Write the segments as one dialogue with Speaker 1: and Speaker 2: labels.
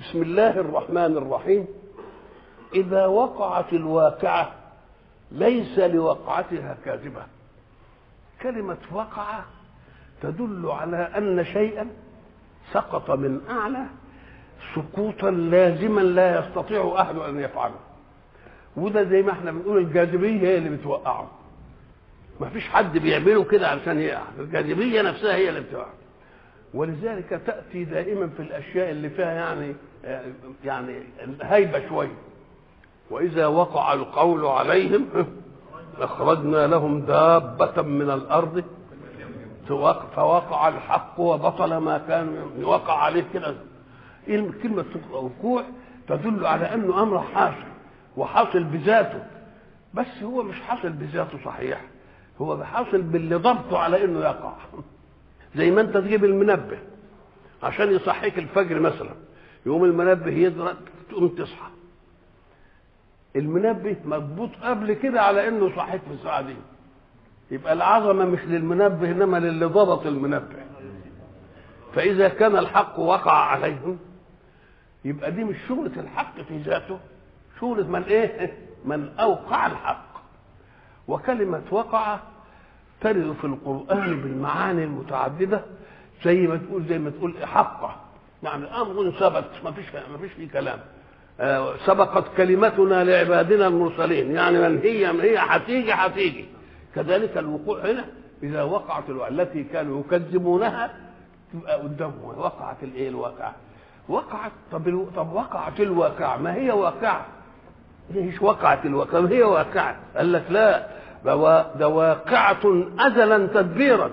Speaker 1: بسم الله الرحمن الرحيم إذا وقعت الواقعة ليس لوقعتها كاذبة كلمة وقع تدل على أن شيئا سقط من أعلى سقوطا لازما لا يستطيع أحد أن يفعله وده زي ما احنا بنقول الجاذبية هي اللي بتوقعه ما فيش حد بيعمله كده علشان يقع الجاذبية نفسها هي اللي بتوقع ولذلك تأتي دائما في الأشياء اللي فيها يعني يعني هيبة شوية وإذا وقع القول عليهم أخرجنا لهم دابة من الأرض فوقع الحق وبطل ما كان وقع عليه كده كلمة وقوع تدل على أنه أمر حاصل وحاصل بذاته بس هو مش حاصل بذاته صحيح هو حاصل باللي ضبطه على انه يقع زي ما انت تجيب المنبه عشان يصحيك الفجر مثلا يوم المنبه يضرب تقوم تصحى المنبه مضبوط قبل كده على انه يصحيك في الساعه دي يبقى العظمه مش للمنبه انما للي ضبط المنبه فاذا كان الحق وقع عليهم يبقى دي مش شغله الحق في ذاته شغله من ايه من اوقع الحق وكلمه وقع ترد في القران بالمعاني المتعدده زي ما تقول زي ما تقول حقه يعني امر ثبت ما فيش ما فيش فيه كلام آه سبقت كلمتنا لعبادنا المرسلين يعني من هي من هي هتيجي هتيجي كذلك الوقوع هنا اذا وقعت التي كانوا يكذبونها تبقى قدامهم وقعت الايه الواقعه وقعت طب طب وقعت الواقعه ما هي واقعه مش وقعت الواقعه ما هي واقعه قال لك لا ده واقعه ازلا تدبيرا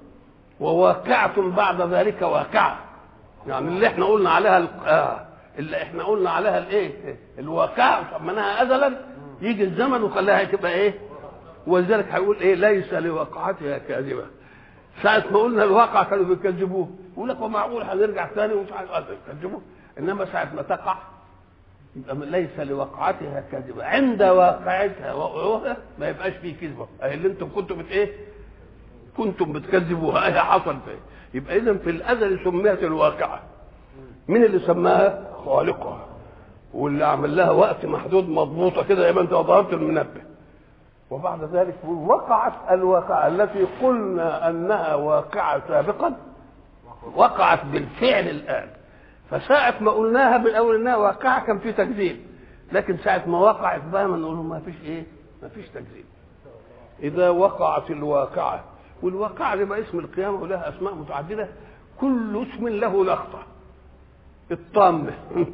Speaker 1: وواقعه بعد ذلك واقعه يعني اللي احنا قلنا عليها آه اللي احنا قلنا عليها الايه الواقعه سميناها ازلا يجي الزمن وخلاها تبقى ايه ولذلك هيقول ايه ليس لوقعتها كاذبه ساعة ما قلنا الواقع كانوا بيكذبوه يقول لك ومعقول هنرجع ثاني ومش عارف يكذبوه انما ساعة ما تقع يبقى ليس لوقعتها كاذبه عند واقعتها وقوعها ما يبقاش فيه كذبه اهي اللي انتم كنتم بت ايه كنتم بتكذبوها اهي حصل فيه يبقى اذا في الازل سميت الواقعه مين اللي سماها خالقها واللي عمل لها وقت محدود مضبوطه كده زي ما انت ضربت المنبه وبعد ذلك وقعت الواقعة التي قلنا أنها واقعة سابقا وقعت بالفعل الآن فساعة ما قلناها بالأول أنها واقعة كان في تكذيب لكن ساعة ما وقعت بقى ما نقول ما فيش إيه ما فيش تكذيب إذا وقعت الواقعة والواقعة دي بقى اسم القيامة ولها أسماء متعددة كل اسم له لخطة الطامة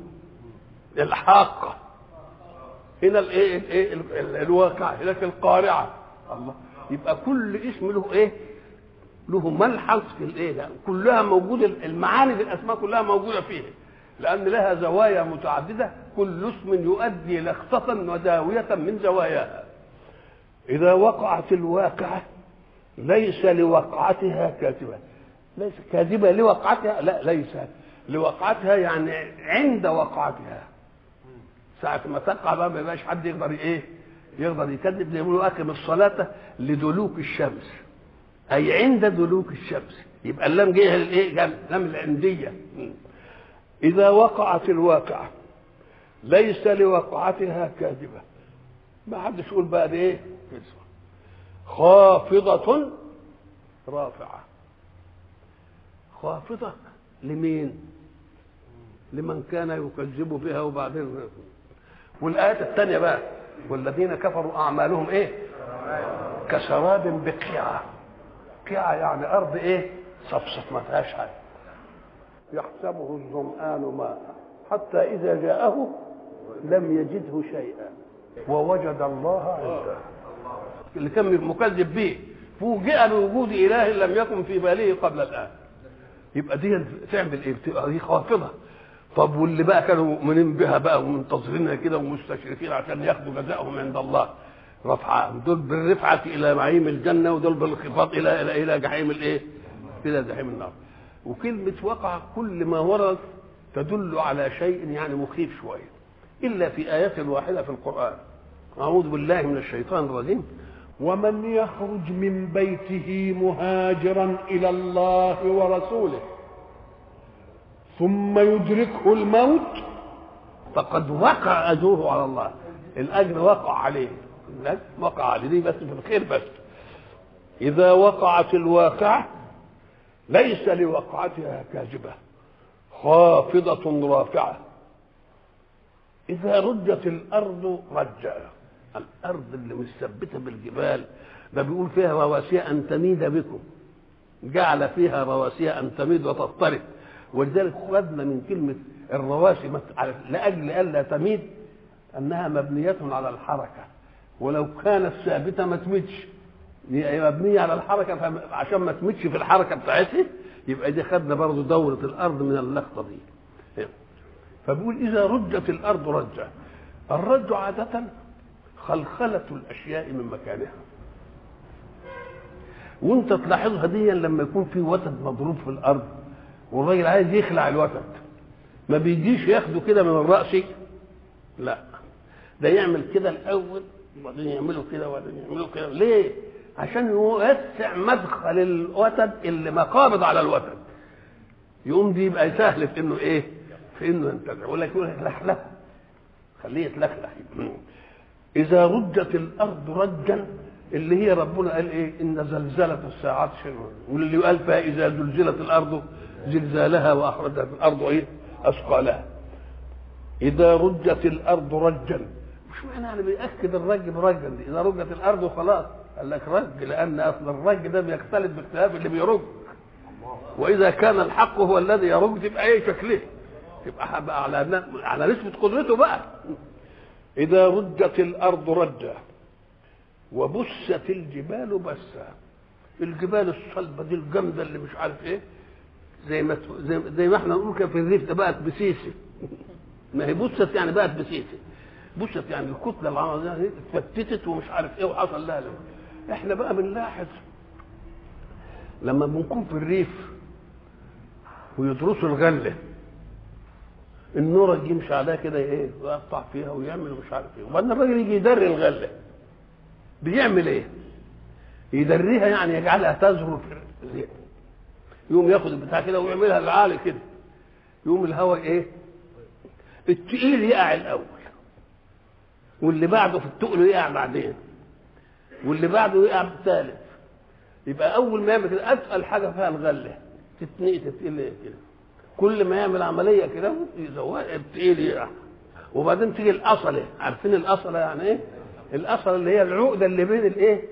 Speaker 1: الحاقة هنا الايه الايه الواقع هناك القارعه الله يبقى كل اسم له ايه له ملحظ في الايه ده كلها موجوده المعاني في الاسماء كلها موجوده فيه لان لها زوايا متعدده كل اسم يؤدي لخصة وداوية من زواياها إذا وقعت الواقعة ليس لوقعتها كاذبة ليس كاذبة لوقعتها لا ليس لوقعتها يعني عند وقعتها ساعة ما تقع بقى ما يبقاش حد يقدر ايه؟ يقدر يكذب يقولوا اقم الصلاة لدلوك الشمس أي عند دلوك الشمس يبقى اللام جايه الايه؟ لام العندية إذا وقعت الواقعة ليس لوقعتها كاذبة ما حدش يقول بقى دي ايه؟ خافضة رافعة خافضة لمين؟ لمن كان يكذب بها وبعدين والآيات الثانية بقى والذين كفروا أعمالهم إيه؟ كسراب بقيعة قيعة يعني أرض إيه؟ صفصف ما فيهاش حاجة يحسبه الظمآن ماء حتى إذا جاءه لم يجده شيئا ووجد الله عنده اللي كان مكذب به فوجئ بوجود إله لم يكن في باله قبل الآن يبقى دي تعمل إيه؟ بتبقى دي خافضة طب واللي بقى كانوا مؤمنين بها بقى ومنتظرينها كده ومستشرفين عشان ياخدوا جزاءهم عند الله رفعهم دول بالرفعة إلى نعيم الجنة ودول بالانخفاض إلى إلى إلى جحيم الإيه؟ إلى جحيم النار. وكلمة وقع كل ما ورد تدل على شيء يعني مخيف شوية إلا في آية واحدة في القرآن. أعوذ بالله من الشيطان الرجيم ومن يخرج من بيته مهاجرا إلى الله ورسوله ثم يدركه الموت فقد وقع اجره على الله الاجر وقع عليه الأجر وقع عليه دي بس في الخير بس اذا وقعت الواقعه ليس لوقعتها كاذبه خافضه رافعه اذا رجت الارض رجا الارض اللي مثبته بالجبال ده بيقول فيها رواسي ان تميد بكم جعل فيها رواسي ان تميد وتضطرب ولذلك خدنا من كلمه الرواسي لاجل الا تميد انها مبنيه على الحركه ولو كانت ثابته ما تمدش مبنيه على الحركه عشان ما تمدش في الحركه بتاعتها يبقى دي خدنا برضه دوره الارض من اللقطه دي فبيقول اذا رجت الارض رجه الرج عاده خلخله الاشياء من مكانها وانت تلاحظها دي لما يكون في وتد مضروب في الارض والراجل عايز يخلع الوتد ما بيجيش ياخده كده من الراس لا ده يعمل كده الاول وبعدين يعمله كده وبعدين يعمله كده ليه عشان يوسع مدخل الوتد اللي مقابض على الوتد يقوم دي يبقى سهل في انه ايه في انه ينتزع يقول لك يقول لك لخلخ خليه يتلخلخ اذا رجت الارض رجا اللي هي ربنا قال ايه ان زلزله الساعات شيء واللي قال فيها اذا زلزلت الارض زلزالها واخرجت الارض ايه اثقالها اذا رجت الارض رجا مش معنى يعني بيأكد الرج برجا دي اذا رجت الارض خلاص قال لك رج لان اصل الرج ده بيختلف باختلاف اللي بيرج واذا كان الحق هو الذي يرج تبقى ايه شكله تبقى على على نسبه قدرته بقى اذا رجت الارض رجا وبست الجبال بسا الجبال الصلبه دي الجامده اللي مش عارف ايه زي ما زي, زي ما احنا نقول كده في الريف ده بقت بسيسي ما هي بست يعني بقت بسيسي بست يعني الكتله العظيمه دي اتفتتت ومش عارف ايه وحصل لها لهم. احنا بقى بنلاحظ لما بنكون في الريف ويدرسوا الغله النورة يمشي عليها كده ايه ويقطع فيها ويعمل مش عارف ايه وبعدين الراجل يجي يدري الغله بيعمل ايه؟ يدريها يعني يجعلها تزهر في الريح يقوم ياخد البتاع كده ويعملها العالي كده يقوم الهواء ايه؟ التقيل يقع الاول واللي بعده في التقل يقع بعدين واللي بعده يقع بالثالث يبقى اول ما يعمل كده اتقل حاجه فيها الغله تتنقي تتقل كده كل ما يعمل عمليه كده يزوق التقيل يقع وبعدين تيجي الاصله عارفين الاصله يعني ايه؟ الاصل اللي هي العقده اللي بين الايه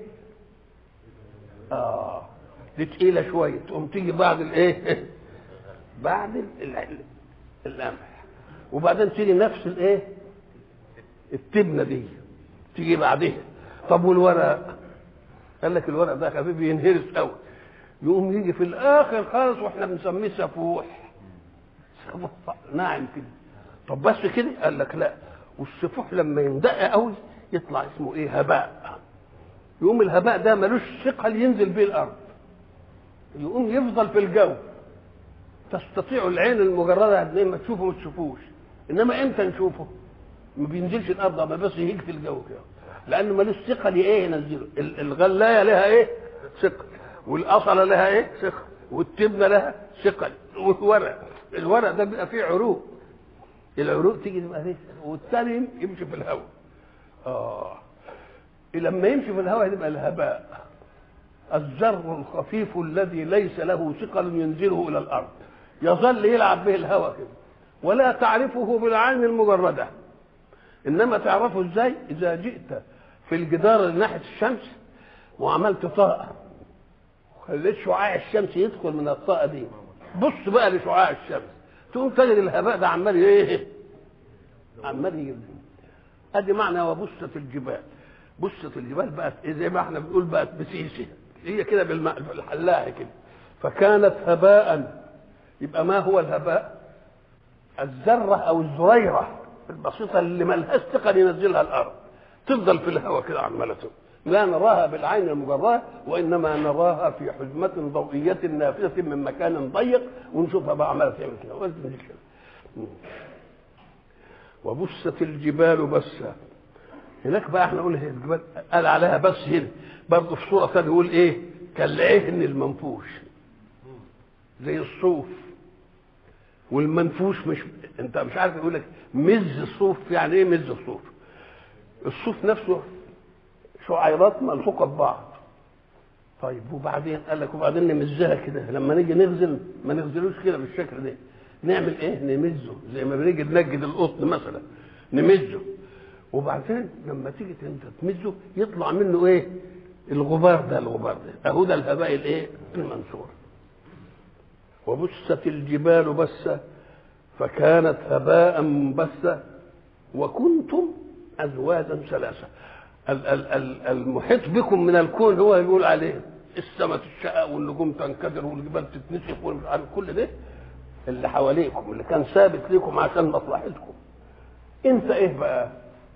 Speaker 1: اه دي تقيله شويه تقوم تيجي بعد الايه بعد القمح وبعدين تيجي نفس الايه التبنه دي تيجي بعدها طب والورق قال لك الورق ده خفيف ينهرس قوي يقوم يجي في الاخر خالص واحنا بنسميه سفوح سفوح ناعم كده طب بس كده قال لك لا والسفوح لما يندق قوي يطلع اسمه ايه هباء يقوم الهباء ده ملوش ثقل ينزل بيه الارض يقوم يفضل في الجو تستطيع العين المجرده قد ايه ما تشوفه ما تشوفوش انما امتى نشوفه ما بينزلش الارض ما بس يهيج في الجو كده لانه ملوش ثقل ايه ينزله الغلايه لها ايه ثقل والاصله لها ايه ثقل والتبنه لها ثقل والورق الورق ده بيبقى فيه عروق العروق تيجي تبقى ايه والثاني يمشي في الهواء اه لما يمشي في الهواء يبقى الهباء الذر الخفيف الذي ليس له ثقل ينزله الى الارض يظل يلعب به الهواء كده ولا تعرفه بالعين المجرده انما تعرفه ازاي اذا جئت في الجدار اللي ناحيه الشمس وعملت طاقه وخليت شعاع الشمس يدخل من الطاقه دي بص بقى لشعاع الشمس تقوم تجد الهباء ده عمال ايه عمال يجيب ادي معنى وبست الجبال بست الجبال بقت إيه زي ما احنا بنقول بقت بسيسه هي كده بالحلاقه كده فكانت هباء يبقى ما هو الهباء الذره او الزريره البسيطه اللي ملهاش ثقل ينزلها الارض تفضل في الهواء كده عماله لا نراها بالعين المجرده وانما نراها في حزمه ضوئيه نافذه من مكان ضيق ونشوفها بقى عماله تعمل كده وبست الجبال بسا هناك بقى احنا قلنا الجبال قال عليها بس هنا برضه في صوره ثانيه يقول ايه كالعهن المنفوش زي الصوف والمنفوش مش انت مش عارف يقول لك مز الصوف يعني ايه مز الصوف الصوف نفسه شعيرات ملصوقه ببعض طيب وبعدين قال لك وبعدين نمزها كده لما نيجي نغزل ما نغزلوش كده بالشكل ده نعمل ايه نمزه زي ما بنيجي ننجد القطن مثلا نمزه وبعدين لما تيجي انت تمزه يطلع منه ايه الغبار ده الغبار ده اهو ده الهباء الايه المنثور وبست الجبال بسا فكانت هباء منبثا وكنتم ازواجا ثلاثه ال- ال- ال- المحيط بكم من الكون هو يقول عليه السماء تشقق والنجوم تنكدر والجبال تتنسف والمش عارف كل ده اللي حواليكم اللي كان ثابت لكم عشان مصلحتكم انت ايه بقى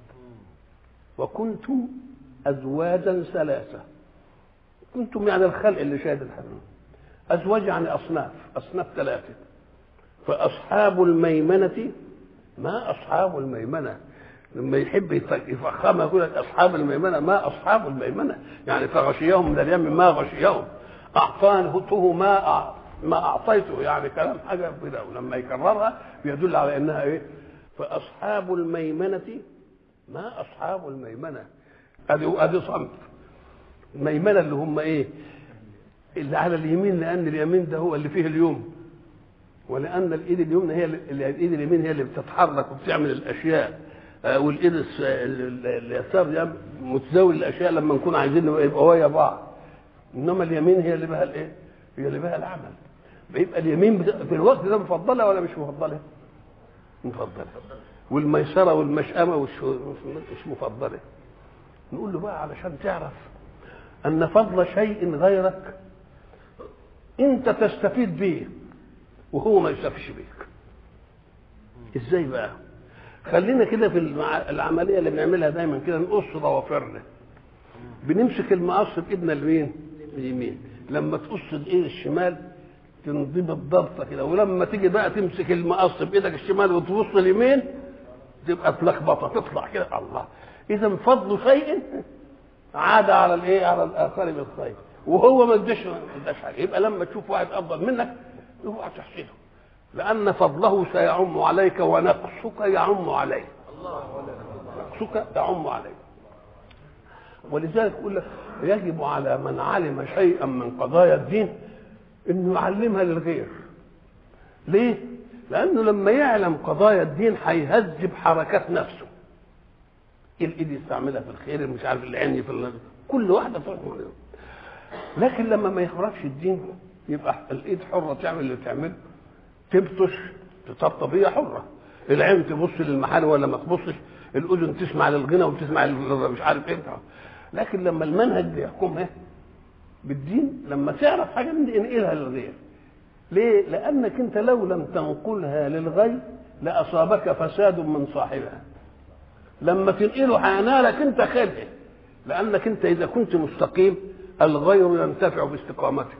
Speaker 1: وكنتم ازواجا ثلاثه كنتم يعني الخلق اللي شاهد الحرم ازواج يعني اصناف اصناف ثلاثه فاصحاب الميمنه ما اصحاب الميمنه لما يحب يفخمها يقول لك اصحاب الميمنه ما اصحاب الميمنه يعني فغشيهم من اليم ما غشيهم اعطانه ما أع- ما اعطيته يعني كلام حاجه كده ولما يكررها بيدل على انها ايه فاصحاب الميمنه ما اصحاب الميمنه ادي ادي صنف الميمنه اللي هم ايه اللي على اليمين لان اليمين ده هو اللي فيه اليوم ولان الايد اليمنى هي اللي الايد اليمين هي اللي بتتحرك وبتعمل الاشياء آه، والايد الس- ال- ال- اليسار ده متزاول الاشياء لما نكون عايزين يبقى ويا بعض انما اليمين هي اللي بها الايه؟ هي اللي بها العمل بيبقى اليمين بت- في الوقت ده مفضله ولا مش مفضله؟ مفضله والميسره والمشأمه والش- مش مفضله نقول له بقى علشان تعرف ان فضل شيء غيرك انت تستفيد به وهو ما يستفيدش بيك ازاي بقى خلينا كده في المع- العمليه اللي بنعملها دايما كده نقص ضوافرنا بنمسك المقص بايدنا اليمين اليمين لما تقص بايد الشمال تنضبط ضبطه كده ولما تيجي بقى تمسك المقص بايدك الشمال وتبص اليمين تبقى تلخبطه تطلع كده الله اذا فضل شيء عاد على الايه على الاخر بالخير وهو ما اداش ما اداش حاجه يبقى لما تشوف واحد افضل منك اوعى تحسده لان فضله سيعم عليك ونقصك يعم عليه نقصك يعم عليك ولذلك يقول لك يجب على من علم شيئا من قضايا الدين انه يعلمها للغير ليه لانه لما يعلم قضايا الدين هيهذب حركات نفسه الايد يستعملها في الخير مش عارف العين في ال- كل واحده تحكم عليها لكن لما ما يعرفش الدين يبقى الايد حره تعمل اللي تعمله تبطش تطبطب هي حره العين تبص للمحل ولا ما تبصش الاذن تسمع للغنى وتسمع لل- مش عارف ايه لكن لما المنهج بيحكمها بالدين لما تعرف حاجه من دي انقلها للغير ليه؟ لانك انت لو لم تنقلها للغير لاصابك فساد من صاحبها لما تنقله هينالك انت خيرها لانك انت اذا كنت مستقيم الغير ينتفع باستقامتك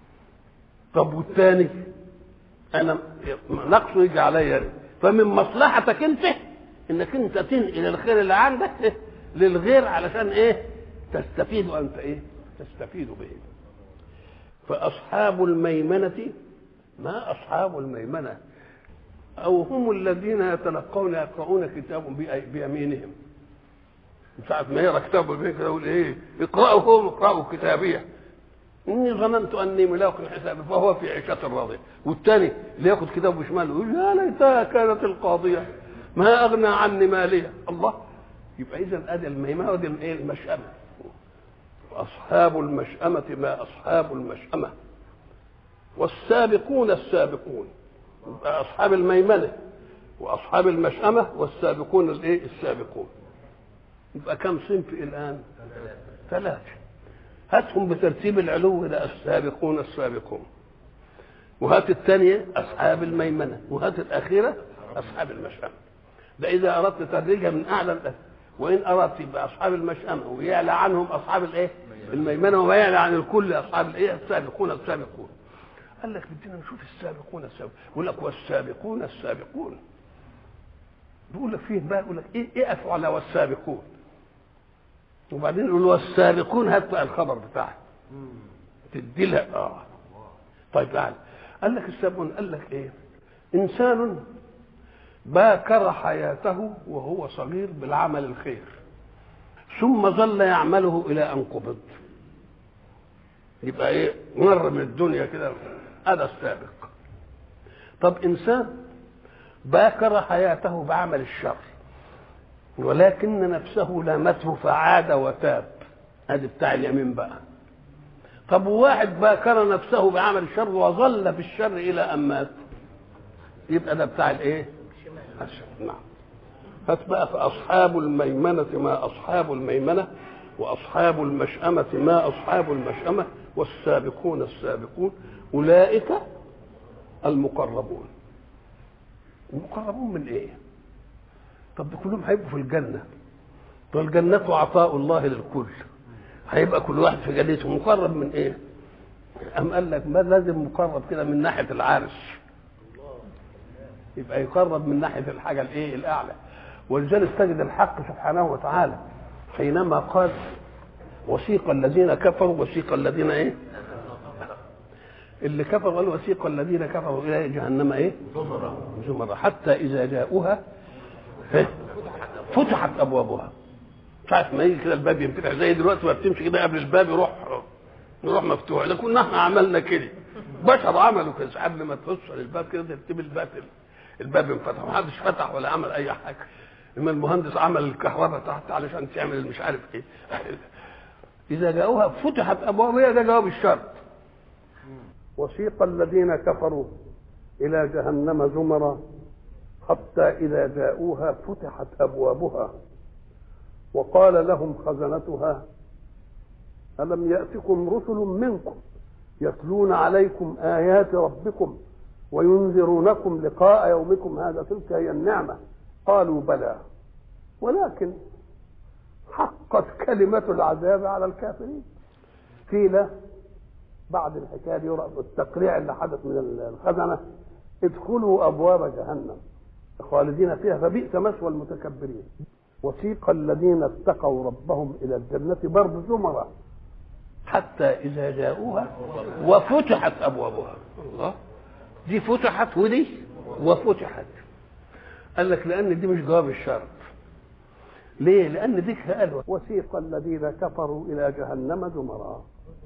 Speaker 1: طب والثاني انا نقصه يجي عليا أنا. فمن مصلحتك انت انك انت تنقل الخير اللي عندك للغير علشان ايه تستفيد انت ايه تستفيد به فاصحاب الميمنه ما اصحاب الميمنه او هم الذين يتلقون يقرؤون كتابهم بأي- بيمينهم ساعة ما يقرا كتابه بيمينه كده يقول ايه اقرأوا هم اقرأوا كتابيه اني ظننت اني ملاق حسابي فهو في عيشة راضية والثاني اللي ياخد كتابه بشماله يقول يا ليتها كانت القاضية ما اغنى عني مالية الله يبقى اذا ادي الميمنة ودي الايه المشأمة واصحاب المشأمة ما اصحاب المشأمة والسابقون السابقون يبقى اصحاب الميمنة واصحاب المشأمة والسابقون الايه السابقون يبقى كم صنف الان ثلاثة هاتهم بترتيب العلو ده السابقون السابقون وهات الثانية أصحاب الميمنة وهات الأخيرة أصحاب المشأمة ده إذا أردت تدريجها من أعلى الأسفل وإن أردت يبقى أصحاب المشأمة ويعلى عنهم أصحاب الإيه؟ الميمنة ويعلى عن الكل أصحاب الإيه؟ السابقون السابقون قال لك بدنا نشوف السابقون السابقون يقول لك والسابقون السابقون بيقول لك فيه بقى يقول لك إيه اقف على والسابقون وبعدين يقول والسابقون هات بقى الخبر بتاعه تدي لها اه طيب تعال قال لك السابقون قال لك ايه إنسان باكر حياته وهو صغير بالعمل الخير ثم ظل يعمله إلى أن قبض يبقى إيه مر من الدنيا كده هذا السابق طب إنسان باكر حياته بعمل الشر ولكن نفسه لامته فعاد وتاب ادي بتاع اليمين بقى طب واحد باكر نفسه بعمل الشر وظل في الشر الى ان مات يبقى ده بتاع الايه الشر نعم هات بقى فاصحاب الميمنه ما اصحاب الميمنه واصحاب المشأمه ما اصحاب المشأمه والسابقون السابقون اولئك المقربون المقربون من ايه طب ده كلهم هيبقوا في الجنة والجنة عطاء الله للكل هيبقى كل واحد في جنته مقرب من ايه أم قال لك ما لازم مقرب كده من ناحية العرش يبقى يقرب من ناحية الحاجة الايه الأعلى ولذلك تجد الحق سبحانه وتعالى حينما قال وسيق الذين كفروا وسيق الذين ايه اللي كفروا قال وسيق الذين كفروا الى جهنم ايه زمرا زمرا حتى اذا جاءوها فتحت ابوابها ساعة ما يجي كده الباب ينفتح زي دلوقتي ما بتمشي كده قبل الباب يروح يروح مفتوح ده كنا احنا عملنا كده بشر عملوا كده قبل ما توصل الباب كده ترتب الباب الباب انفتح محدش فتح ولا عمل اي حاجه اما المهندس عمل الكهرباء تحت علشان تعمل مش عارف ايه اذا جاءوها فتحت ابوابها ده جواب الشرط وسيق الذين كفروا الى جهنم زمرا حتى إذا جاءوها فتحت أبوابها وقال لهم خزنتها ألم يأتكم رسل منكم يتلون عليكم آيات ربكم وينذرونكم لقاء يومكم هذا تلك هي النعمة قالوا بلى ولكن حقت كلمة العذاب على الكافرين قيل بعد الحكاية دي التقريع اللي حدث من الخزنة ادخلوا أبواب جهنم خالدين فيها فبئس مثوى المتكبرين وسيق الذين اتقوا ربهم الى الجنه برضه زمرا حتى اذا جاءوها وفتحت ابوابها الله دي فتحت ودي وفتحت قال لك لان دي مش جواب الشرط ليه لان دي قال وسيق الذين كفروا الى جهنم زمرا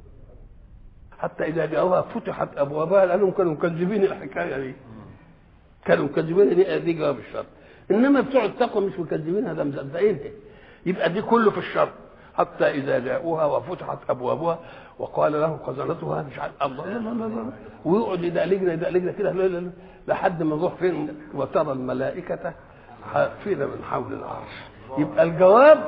Speaker 1: حتى اذا جاءوها فتحت ابوابها لانهم كانوا مكذبين الحكايه دي كانوا مكذبين دي دي جواب الشرط انما بتوع التقوى مش مكذبين هذا مصدقينها يبقى دي كله في الشرط حتى اذا جاءوها وفتحت ابوابها وقال لهم خزنتها مش عارف الله لا لا لا لا ويقعد يدقلجنا يدقلجنا كده لا لا لا لحد ما نروح فين وترى الملائكه حافين من حول العرش يبقى الجواب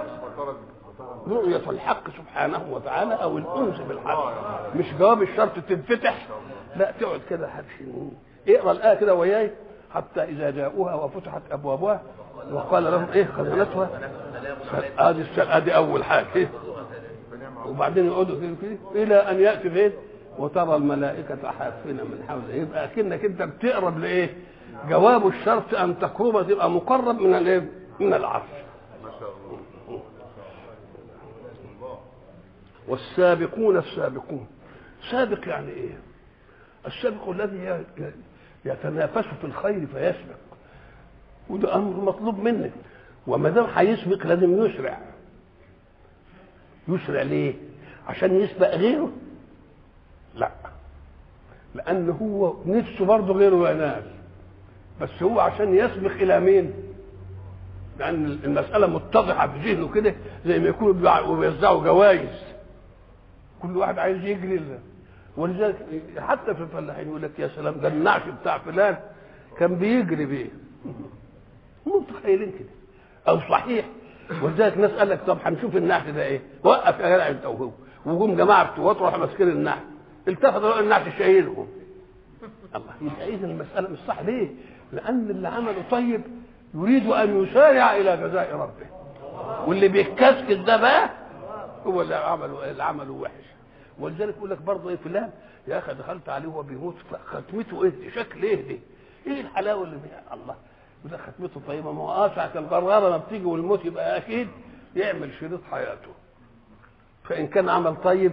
Speaker 1: رؤية الحق سبحانه وتعالى أو الأنس بالحق مش جواب الشرط تنفتح لا تقعد كده اقرا الآية كده وياي حتى إذا جاءوها وفتحت أبوابها وقال لهم إيه خزنتها ادي ادي أول حاجة إيه؟ وبعدين يقعدوا كده إلى أن يأتي فين وترى الملائكة حافين من حوله يبقى أكنك أنت بتقرب لإيه؟ جواب الشرط أن تقرب تبقى مقرب من الإيه؟ من العرش والسابقون السابقون سابق يعني ايه السابق الذي يتنافس في الخير فيسبق وده امر مطلوب منك وما دام هيسبق لازم يسرع يسرع ليه عشان يسبق غيره لا لان هو نفسه برضه غيره ينال بس هو عشان يسبق الى مين لان المساله متضحه في ذهنه كده زي ما يكونوا بيوزعوا جوائز كل واحد عايز يجري له ولذلك حتى في الفلاحين يقول لك يا سلام ده النعش بتاع فلان كان بيجري بيه هم متخيلين كده او صحيح ولذلك ناس قال لك طب هنشوف النعش ده ايه وقف يا جدع انت وهو وجم جماعه بتوع راحوا ماسكين النعش التفتوا لقوا النعش شايلهم الله يبقى اذا المساله مش صح ليه؟ لان اللي عمله طيب يريد ان يسارع الى جزاء ربه واللي بيتكسكس ده بقى هو اللي عمله اللي عمله وحش ولذلك يقول لك برضه ايه فلان يا اخي دخلت عليه وهو بيموت ختمته ايه شكل ايه دي؟ ايه الحلاوه اللي فيها الله وده ختمته طيبه ما هو اه ساعه الغراره ما بتيجي والموت يبقى اكيد يعمل شريط حياته فان كان عمل طيب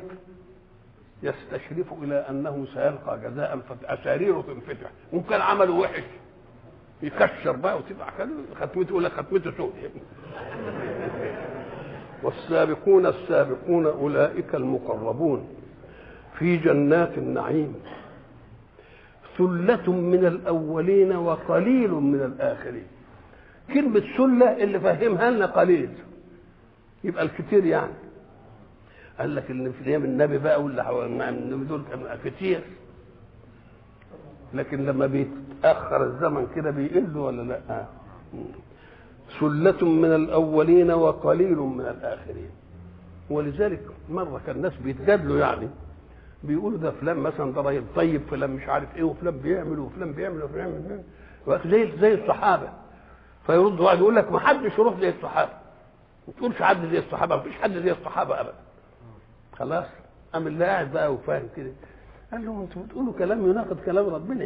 Speaker 1: يستشرف الى انه سيلقى جزاء فاساريره تنفتح وان كان عمله وحش يكشر بقى وتبقى كده ختمته يقول لك ختمته سود والسابقون السابقون اولئك المقربون في جنات النعيم ثلة من الأولين وقليل من الآخرين كلمة سلة اللي فهمها لنا قليل يبقى الكتير يعني قال لك ان في ايام النبي بقى واللي حوالي النبي دول كان كتير لكن لما بيتاخر الزمن كده بيقلوا ولا لا سلة من الأولين وقليل من الآخرين ولذلك مرة كان الناس بيتجادلوا يعني بيقولوا ده فلان مثلا ده راجل طيب فلان مش عارف ايه وفلان بيعمل وفلان بيعمل وفلان بيعمل زي زي الصحابه فيرد واحد يقول لك ما حدش يروح زي الصحابه ما تقولش حد زي الصحابه ما فيش حد زي الصحابه ابدا خلاص قام اللي قاعد بقى وفاهم كده قال لهم انتوا بتقولوا كلام يناقض كلام ربنا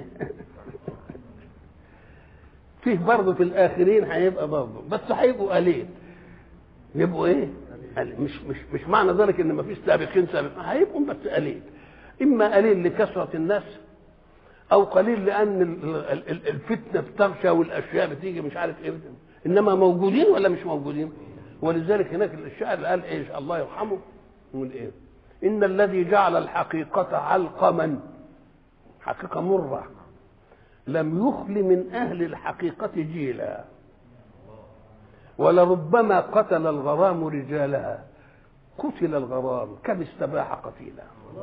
Speaker 1: فيه برضه في الاخرين هيبقى برضه بس هيبقوا قليل يبقوا ايه؟ مش مش مش معنى ذلك ان ما فيش سابقين سابقين هيبقوا بس قليل اما قليل لكثره الناس او قليل لان الفتنه بتغشى والاشياء بتيجي مش عارف ايه انما موجودين ولا مش موجودين ولذلك هناك الشاعر قال ايش الله يرحمه يقول ايه ان الذي جعل الحقيقه علقما حقيقه مره لم يخل من اهل الحقيقه جيلا ولربما قتل الغرام رجالها قتل الغرام كم استباح قتيلا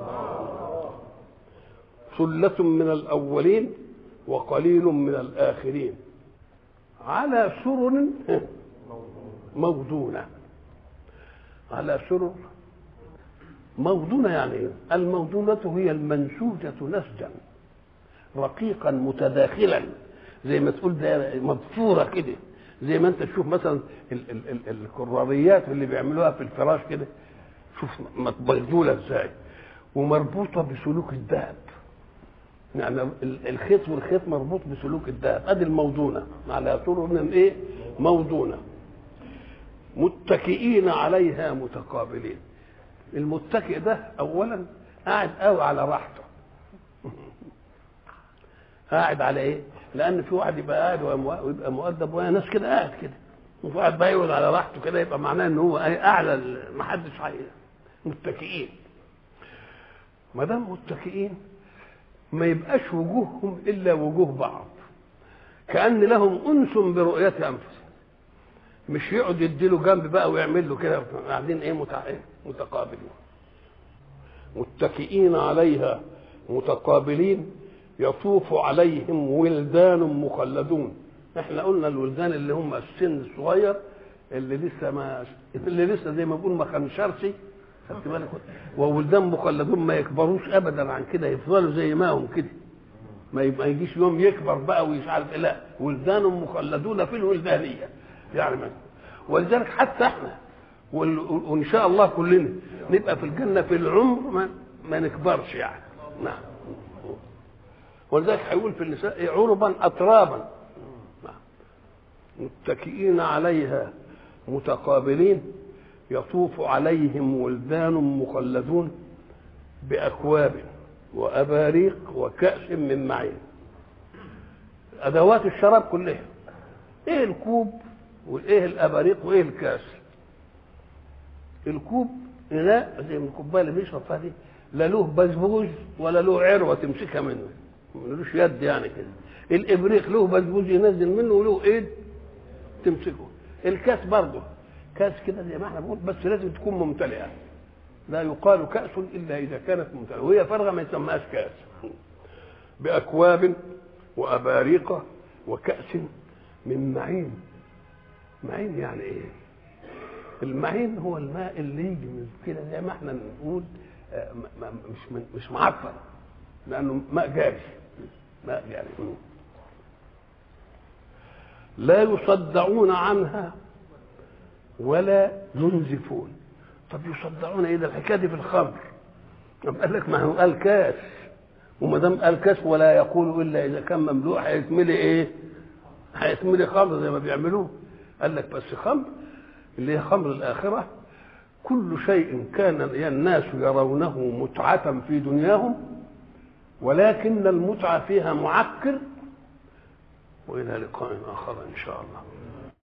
Speaker 1: ثلة من الأولين وقليل من الآخرين على سرر موضونة على سرر موضونة يعني ايه؟ الموضونة هي المنسوجة نسجا رقيقا متداخلا زي ما تقول ده مضفورة كده زي ما انت تشوف مثلا ال- ال- ال- الكراريات اللي بيعملوها في الفراش كده شوف مبذوله ازاي ومربوطه بسلوك الذهب يعني ال- الخيط والخيط مربوط بسلوك الذهب ادي الموضونه على سرر ايه موضونه متكئين عليها متقابلين المتكئ ده اولا قاعد قوي على راحته قاعد على ايه لان في واحد يبقى قاعد ويبقى مؤدب وهي ناس كده قاعد كده وفي واحد بقى يقعد على راحته كده يبقى معناه ان هو اعلى ما حدش متكئين ما دام متكئين ما يبقاش وجوههم الا وجوه بعض كان لهم انس برؤيه انفسهم مش يقعد يديله جنب بقى ويعمل له كده قاعدين ايه متقابلين متكئين عليها متقابلين يطوف عليهم ولدان مخلدون احنا قلنا الولدان اللي هم السن الصغير اللي لسه ما اللي لسه زي ما بنقول ما خنشرش خدت بالك وولدان مخلدون ما يكبروش ابدا عن كده يفضلوا زي ما هم كده ما يبقى يجيش يوم يكبر بقى ومش عارف إيه لا ولدان مخلدون في الولدانيه يعني ما. ولذلك حتى احنا وان شاء الله كلنا نبقى في الجنه في العمر ما, ما نكبرش يعني نعم ولذلك هيقول في النساء عربا اترابا متكئين عليها متقابلين يطوف عليهم ولدان مخلدون باكواب واباريق وكاس من معين ادوات الشراب كلها ايه الكوب وايه الاباريق وايه الكاس الكوب اناء زي من الكوبايه اللي بيشرب فيها دي لا له بزبوز ولا له عروه تمسكها منه ملوش يد يعني كده الابريق له بزبوز ينزل منه وله ايد تمسكه الكاس برضه كاس كده زي ما احنا بنقول بس لازم تكون ممتلئه لا يقال كاس الا اذا كانت ممتلئه وهي فارغه ما يسمىهاش كاس باكواب واباريق وكاس من معين معين يعني ايه المعين هو الماء اللي يجي من كده زي ما احنا نقول مش مش معفن لانه ماء جاري ماء جاري لا يصدعون عنها ولا ينزفون طب يصدعون ايه ده الحكايه دي في الخمر طب قال لك ما هو قال كاس وما دام قال كاس ولا يقول الا اذا كان مملوء هيتملي ايه؟ هيتملي خمر زي ما بيعملوه قال لك بس خمر اللي هي خمر الاخره كل شيء كان الناس يرونه متعة في دنياهم ولكن المتعة فيها معكر والى لقاء اخر ان شاء الله